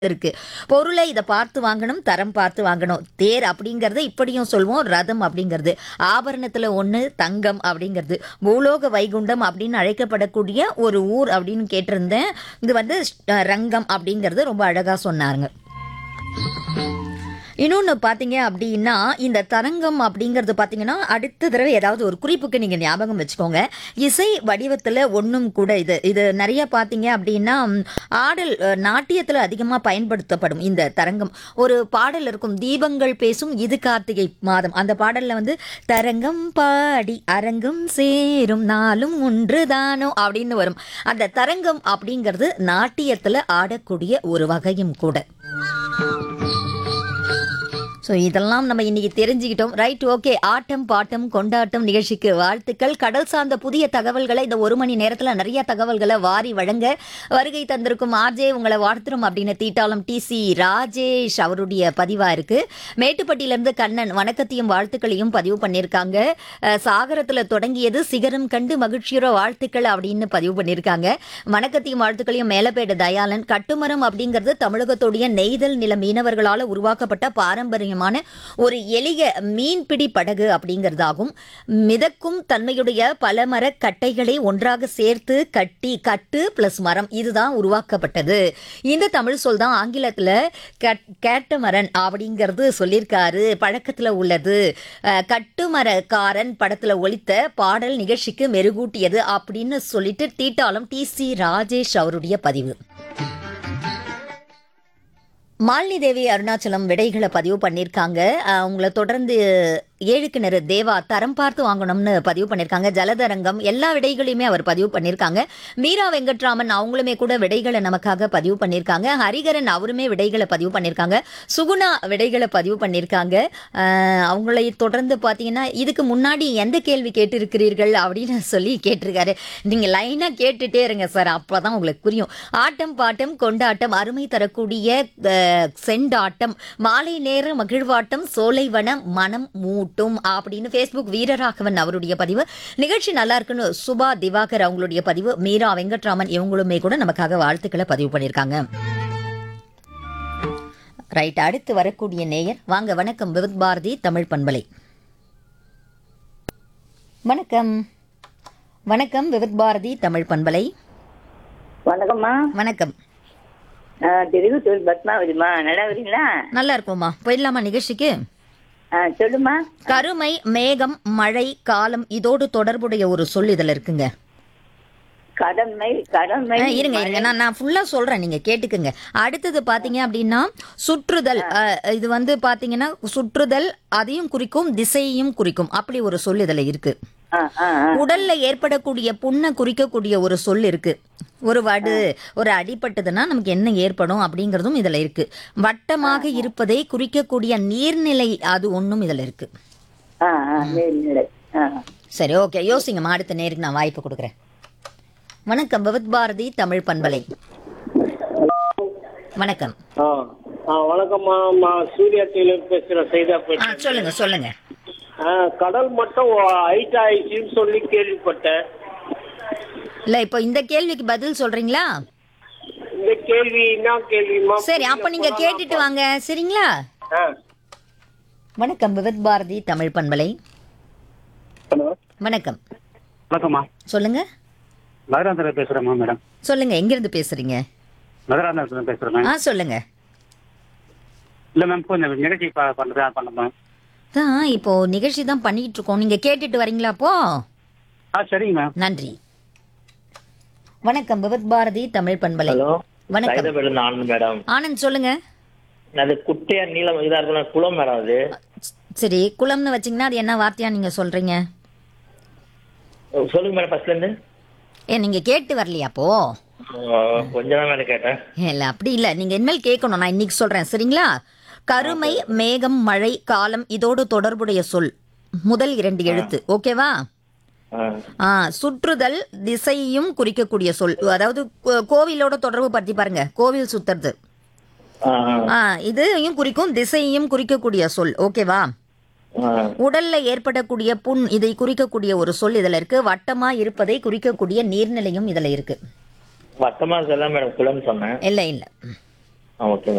இருக்கு பொருளை இதை பார்த்து வாங்கணும் தரம் பார்த்து வாங்கணும் தேர் அப்படிங்கறத இப்படியும் சொல்வோம் ரதம் அப்படிங்கிறது ஆபரணத்துல ஒண்ணு தங்கம் அப்படிங்கிறது பூலோக வைகுண்டம் அப்படின்னு அழைக்கப்படக்கூடிய ஒரு ஊர் அப்படின்னு கேட்டிருந்தேன் இது வந்து அஹ், ரங்கம் அப்படிங்கிறது ரொம்ப அழகா சொன்னாருங்க இன்னொன்று பார்த்தீங்க அப்படின்னா இந்த தரங்கம் அப்படிங்கிறது பார்த்தீங்கன்னா அடுத்த தடவை ஏதாவது ஒரு குறிப்புக்கு நீங்கள் ஞாபகம் வச்சுக்கோங்க இசை வடிவத்தில் ஒன்றும் கூட இது இது நிறைய பார்த்தீங்க அப்படின்னா ம், ஆடல் நாட்டியத்தில் அதிகமாக பயன்படுத்தப்படும் இந்த தரங்கம் ஒரு பாடல் இருக்கும் தீபங்கள் பேசும் இது கார்த்திகை மாதம் அந்த பாடலில் வந்து தரங்கம் பாடி அரங்கம் சேரும் நாளும் ஒன்றுதானோ அப்படின்னு வரும் அந்த தரங்கம் அப்படிங்கிறது நாட்டியத்தில் ஆடக்கூடிய ஒரு வகையும் கூட ஸோ இதெல்லாம் நம்ம இன்னைக்கு தெரிஞ்சுக்கிட்டோம் ரைட் ஓகே ஆட்டம் பாட்டம் கொண்டாட்டம் நிகழ்ச்சிக்கு வாழ்த்துக்கள் கடல் சார்ந்த புதிய தகவல்களை இந்த ஒரு மணி நேரத்தில் நிறைய தகவல்களை வாரி வழங்க வருகை தந்திருக்கும் ஆர்ஜே உங்களை வாழ்த்துறோம் அப்படின்னு தீட்டாளம் டிசி ராஜேஷ் அவருடைய பதிவாக இருக்கு மேட்டுப்பட்டியிலேருந்து கண்ணன் வணக்கத்தையும் வாழ்த்துக்களையும் பதிவு பண்ணியிருக்காங்க அஹ், சாகரத்தில் தொடங்கியது சிகரம் கண்டு மகிழ்ச்சியுற வாழ்த்துக்கள் அப்படின்னு பதிவு பண்ணியிருக்காங்க வணக்கத்தையும் வாழ்த்துக்களையும் மேலப்பேட தயாளன் கட்டுமரம் அப்படிங்கிறது தமிழகத்துடைய நெய்தல் நில மீனவர்களால் உருவாக்கப்பட்ட பாரம்பரியமான ஒரு எளிய மீன்பிடி படகு அப்படிங்கிறதாகும் மிதக்கும் தன்மையுடைய பல மர கட்டைகளை ஒன்றாக சேர்த்து கட்டி கட்டு பிளஸ் மரம் இதுதான் உருவாக்கப்பட்டது இந்த தமிழ் சொல் தான் ஆங்கிலத்தில் கேட்டமரன் அப்படிங்கிறது சொல்லியிருக்காரு பழக்கத்தில் உள்ளது அஹ், கட்டுமரக்காரன் படத்தில் ஒலித்த பாடல் நிகழ்ச்சிக்கு மெருகூட்டியது அப்படின்னு சொல்லிட்டு தீட்டாளம் டி சி ராஜேஷ் அவருடைய பதிவு மாலினி தேவி அருணாச்சலம் விடைகளை பதிவு பண்ணியிருக்காங்க அஹ் உங்களை தொடர்ந்து ஏழு கிணறு தேவா தரம் பார்த்து வாங்கணும்னு பதிவு பண்ணியிருக்காங்க ஜலதரங்கம் எல்லா விடைகளையுமே அவர் பதிவு பண்ணியிருக்காங்க மீரா வெங்கட்ராமன் அவங்களுமே கூட விடைகளை நமக்காக பதிவு பண்ணியிருக்காங்க ஹரிகரன் அவருமே விடைகளை பதிவு பண்ணியிருக்காங்க சுகுணா விடைகளை பதிவு பண்ணியிருக்காங்க அஹ் அவங்களை தொடர்ந்து பார்த்தீங்கன்னா இதுக்கு முன்னாடி எந்த கேள்வி கேட்டிருக்கிறீர்கள் அப்படின்னு சொல்லி கேட்டிருக்காரு நீங்கள் லைனாக கேட்டுட்டே இருங்க சார் அப்போ தான் உங்களுக்கு புரியும் ஆட்டம் பாட்டம் கொண்டாட்டம் அருமை தரக்கூடிய அஹ், செண்டாட்டம் மாலை நேர மகிழ்வாட்டம் சோலைவனம் மனம் மூட்டும் அப்படின்னு ஃபேஸ்புக் வீரராகவன் அவருடைய பதிவு நிகழ்ச்சி நல்லா இருக்குன்னு சுபா திவாகர் அவங்களுடைய பதிவு மீரா வெங்கட்ராமன் இவங்களுமே கூட நமக்காக வாழ்த்துக்களை பதிவு பண்ணியிருக்காங்க ரைட் அடுத்து வரக்கூடிய நேயர் வாங்க வணக்கம் விவித் பாரதி தமிழ் பண்பலை வணக்கம் வணக்கம் விவித் பாரதி தமிழ் பண்பலை வணக்கம்மா வணக்கம் திருகுத்தூர் பத்மாவதிமா நல்லா வரீங்களா நல்லா இருப்போம்மா போயிடலாமா நிகழ்ச்சிக்கு ஆ, சொல்லுமா கருமை மேகம் மழை காலம் இதோடு தொடர்புடைய ஒரு சொல் இதுல இருக்குங்க கடமை கடமை ஆ, இருங்க இருங்க நான் நான் ஃபுல்லா சொல்றேன் நீங்க கேட்டுக்குங்க அடுத்தது பாத்தீங்க அப்படின்னா சுற்றுதல் ஆ, இது வந்து பாத்தீங்கன்னா சுற்றுதல் அதையும் குறிக்கும் திசையையும் குறிக்கும் அப்படி ஒரு சொல் இதுல இருக்கு ஆ, ஆ, ஆ. உடல்ல ஏற்படக்கூடிய புண்ணை குறிக்கக்கூடிய ஒரு சொல் இருக்கு ஒரு வடு ஒரு அடிபட்டதுன்னா நமக்கு என்ன ஏற்படும் அப்படிங்கறதும் இதுல இருக்கு வட்டமாக இருப்பதை குறிக்கக்கூடிய நீர்நிலை அது ஒண்ணும் இதுல இருக்கு ஆ, ஆ, நீர்நிலை. ஆ. சரி ஓகே யோசிங்கம்மா அடுத்த நேருக்கு நான் வாய்ப்பு கொடுக்குறேன் வணக்கம் பகவத் பாரதி தமிழ் பண்பலை வணக்கம் ஆ ஆ வணக்கம்மா நான் சூர்யா டெய்லர் பேசுகிறேன் ஆ சைதாப்பேட் சொல்லுங்க சொல்லுங்க ஆ கடல் மட்டம் ஹைட் ஆயிடுச்சுன்னு சொல்லி கேள்விப்பட்டேன் இல்ல இப்போ இந்த கேள்விக்கு பதில் சொல்றீங்களா இந்த கேள்வி என்ன கேள்விமா சரி அப்ப நீங்க கேட்டுட்டு வாங்க சரிங்களா ஆ வணக்கம் பகவத் பாரதி தமிழ் பண்பலை ஹலோ வணக்கம் வணக்கம்மா சொல்லுங்க மதுராந்தரம் பேசுகிறேம்மா மேடம் சொல்லுங்க எங்கிருந்து பேசுறீங்க மதுராந்தரத்தில் பேசுகிறேன் மேம் ஆ சொல்லுங்க இல்லை மேம் கொஞ்சம் நிகழ்ச்சி ப பண்ணுறதா பண்ணமா தான் இப்போ நிகழ்ச்சி தான் பண்ணிட்டு இருக்கோம் நீங்க கேட்டுட்டு வரீங்களா அப்போ ஆ சரிங்க மேம் நன்றி வணக்கம் பகவத் பாரதி தமிழ் பண்பலை ஹலோ வணக்கம் சைதாபேட்டில் ஆனந்த் மேடம் ஆனந்த் சொல்லுங்க அது குட்டையா நீளம் இதா இருக்கும் குளம் மேடம் அது சரி குளம்னு வச்சீங்கன்னா அது என்ன வார்த்தையா நீங்க சொல்றீங்க சொல்லுங்க மேடம் ஃபர்ஸ்ட்ல இருந்து ஏ நீங்க கேட்டு வரலையா அப்போ கொஞ்சம் தான் மேடம் கேட்டேன் இல்ல அப்படி இல்ல நீங்க இனிமேல் கேட்கணும் நான் இன்னைக்கு சொல்றேன் சரிங்களா கருமை மேகம் மழை காலம் இதோடு தொடர்புடைய சொல் முதல் இரண்டு எழுத்து ஓகேவா ஆ. ஆ சுற்றுதல் திசையும் குறிக்கக்கூடிய சொல் அதாவது கோ- கோவிலோட தொடர்பு பத்தி பாருங்க கோவில் சுத்துறது ஆ, ஆ, ஆ இதையும் குறிக்கும் திசையையும் குறிக்கக்கூடிய சொல் ஓகேவா ஆ. உடல்ல ஏற்படக்கூடிய புண் இதை குறிக்கக்கூடிய ஒரு சொல் இதுல இருக்கு வட்டமா இருப்பதை குறிக்கக்கூடிய நீர்நிலையும் இதுல இருக்கு வட்டமா இருக்கலாம் மேடம் குளம் சொன்னேன் இல்ல இல்ல ஆ ஓகே